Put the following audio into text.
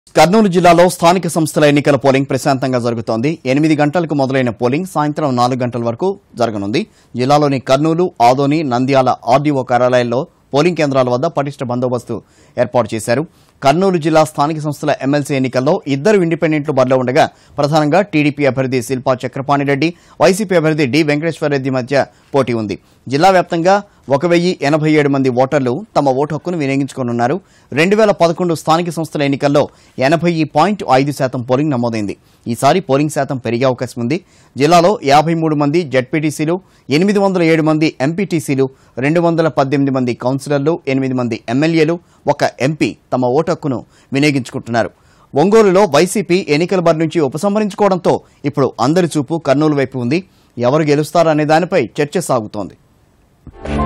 కర్నూలు జిల్లాలో స్థానిక సంస్థల ఎన్నికల పోలింగ్ ప్రశాంతంగా జరుగుతోంది ఎనిమిది గంటలకు మొదలైన పోలింగ్ సాయంత్రం నాలుగు గంటల వరకు జరగనుంది జిల్లాలోని కర్నూలు ఆదోని నంద్యాల ఆర్డీఓ కార్యాలయాల్లో పోలింగ్ కేంద్రాల వద్ద పటిష్ట బందోబస్తు ఏర్పాటు చేశారు కర్నూలు జిల్లా స్థానిక సంస్థల ఎమ్మెల్సీ ఎన్నికల్లో ఇద్దరు ఇండిపెండెంట్లు బరిలో ఉండగా ప్రధానంగా టీడీపీ అభ్యర్థి శిల్పా చక్రపాణిరెడ్డి వైసీపీ అభ్యర్థి డి వెంకటేశ్వరరెడ్డి మధ్య పోటీ ఉంది జిల్లా వ్యాప్తంగా ఒక వెయ్యి ఎనభై ఏడు మంది ఓటర్లు తమ ఓటు హక్కును వినియోగించుకోనున్నారు రెండు వేల పదకొండు స్థానిక సంస్థల ఎన్నికల్లో ఎనభై పాయింట్ ఐదు శాతం పోలింగ్ నమోదైంది ఈసారి పోలింగ్ శాతం పెరిగే అవకాశం ఉంది జిల్లాలో యాభై మూడు మంది జడ్పీటీసీలు ఎనిమిది వందల ఏడు మంది ఎంపీటీసీలు రెండు వందల పద్దెనిమిది మంది కౌన్సిలర్లు ఎనిమిది మంది ఎమ్మెల్యేలు ఒక ఎంపీ తమ ఓటు హక్కును వినియోగించుకుంటున్నారు ఒంగోలులో వైసీపీ ఎన్నికల బారి నుంచి ఉపసంహరించుకోవడంతో ఇప్పుడు అందరి చూపు కర్నూలు వైపు ఉంది ఎవరు గెలుస్తారనే దానిపై చర్చ సాగుతోంది